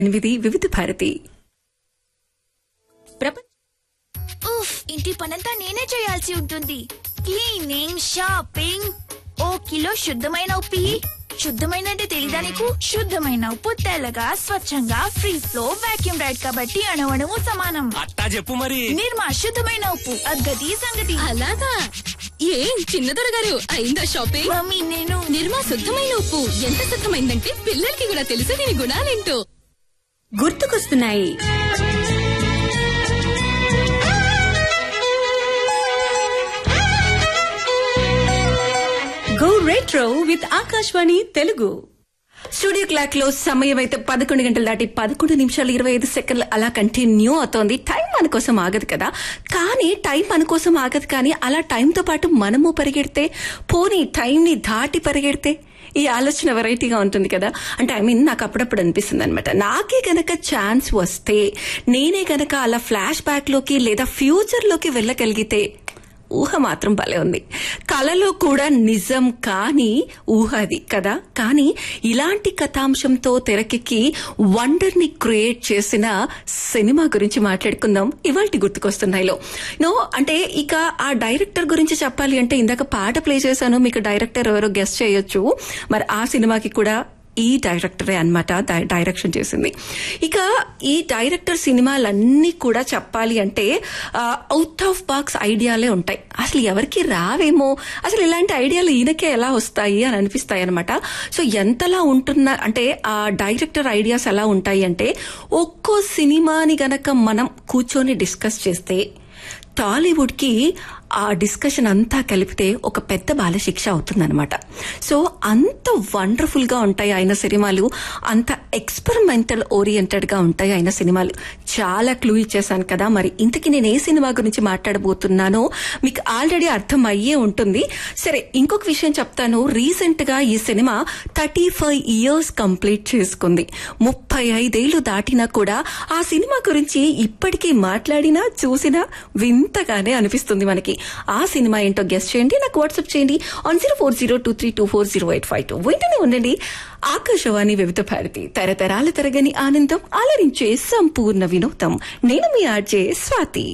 ఎనిమిది వివిధ భారతి ప్రపంచ ఉఫ్ ఇంటి పనంతా నేనే చేయాల్సి ఉంటుంది క్లీనింగ్ షాపింగ్ ఓ కిలో శుద్ధమైన ఉప్పి శుద్ధమైన అంటే తెలీదా నీకు శుద్ధమైన ఉప్పు తెల్లగా స్వచ్ఛంగా ఫ్రీ ఫ్లో వాక్యూమ్ రైడ్ కాబట్టి అణువణువు సమానం అట్టా చెప్పు మరి నిర్మా శుద్ధమైన ఉప్పు అగ్గది సంగతి అలాగా ఏం చిన్నదొర గారు అయిందా షాపింగ్ మమ్మీ నేను నిర్మా శుద్ధమైన ఉప్పు ఎంత శుద్ధమైందంటే పిల్లలకి కూడా తెలుసు దీని గుణాలేంటో గుర్తుకొస్తున్నాయి go retro with Akashvani Telugu studio clock లో సమయం అయితే పదకొండు గంటలు దాటి పదకొండు నిమిషాలు ఇరవై ఐదు సెకండ్లు అలా కంటిన్యూ అవుతోంది టైం మన కోసం ఆగదు కదా కానీ టైం మన కోసం ఆగదు కానీ అలా టైంతో పాటు మనము పరిగెడితే పోనీ టైంని దాటి పరిగెడితే ఈ ఆలోచన వెరైటీగా ఉంటుంది కదా అంటే ఐ మీన్ నాకు అప్పుడప్పుడు అనిపిస్తుంది అనమాట నాకే గనక ఛాన్స్ వస్తే నేనే గనక అలా ఫ్లాష్ బ్యాక్ లోకి లేదా ఫ్యూచర్ లోకి వెళ్ళగలిగితే ఊహ మాత్రం భలే ఉంది కళలో కూడా నిజం కాని ఊహ అది కదా కానీ ఇలాంటి కథాంశంతో తెరకెక్కి వండర్ ని క్రియేట్ చేసిన సినిమా గురించి మాట్లాడుకుందాం ఇవాళ గుర్తుకొస్తున్నాయిలో నో అంటే ఇక ఆ డైరెక్టర్ గురించి చెప్పాలి అంటే ఇందాక పాట ప్లే చేశాను మీకు డైరెక్టర్ ఎవరో గెస్ట్ చేయొచ్చు మరి ఆ సినిమాకి కూడా ఈ డైరెక్టరే అనమాట డైరెక్షన్ చేసింది ఇక ఈ డైరెక్టర్ సినిమాలన్నీ కూడా చెప్పాలి అంటే అవుట్ ఆఫ్ బాక్స్ ఐడియాలే ఉంటాయి అసలు ఎవరికి రావేమో అసలు ఇలాంటి ఐడియాలు ఈయనకే ఎలా వస్తాయి అని అనిపిస్తాయి అనమాట సో ఎంతలా ఉంటున్న అంటే ఆ డైరెక్టర్ ఐడియాస్ ఎలా ఉంటాయి అంటే ఒక్కో సినిమాని గనక మనం కూర్చొని డిస్కస్ చేస్తే టాలీవుడ్ కి ఆ డిస్కషన్ అంతా కలిపితే ఒక పెద్ద బాల శిక్ష అవుతుందన్నమాట సో అంత వండర్ఫుల్ గా ఉంటాయి ఆయన సినిమాలు అంత ఎక్స్పెరిమెంటల్ ఓరియంటెడ్ గా ఉంటాయి ఆయన సినిమాలు చాలా క్లూ ఇచ్చేసాను కదా మరి ఇంతకీ నేను ఏ సినిమా గురించి మాట్లాడబోతున్నానో మీకు ఆల్రెడీ అర్థం అయ్యే ఉంటుంది సరే ఇంకొక విషయం చెప్తాను రీసెంట్ గా ఈ cinema thirty five years complete చేసుకుంది ముప్పై ఐదేళ్లు దాటినా కూడా ఆ సినిమా గురించి ఇప్పటికీ మాట్లాడినా చూసినా వింతగానే అనిపిస్తుంది మనకి ఆ సినిమా ఏంటో గెస్ట్ చేయండి నాకు వాట్సాప్ చేయండి on zero four zero two three two four zero eight five two వెంటనే ఉండండి ఆకాశవాణి వివిధ భారతి తరతరాల తరగని ఆనందం అలరించే సంపూర్ణ వినోదం నేను మీ ఆర్జే స్వాతి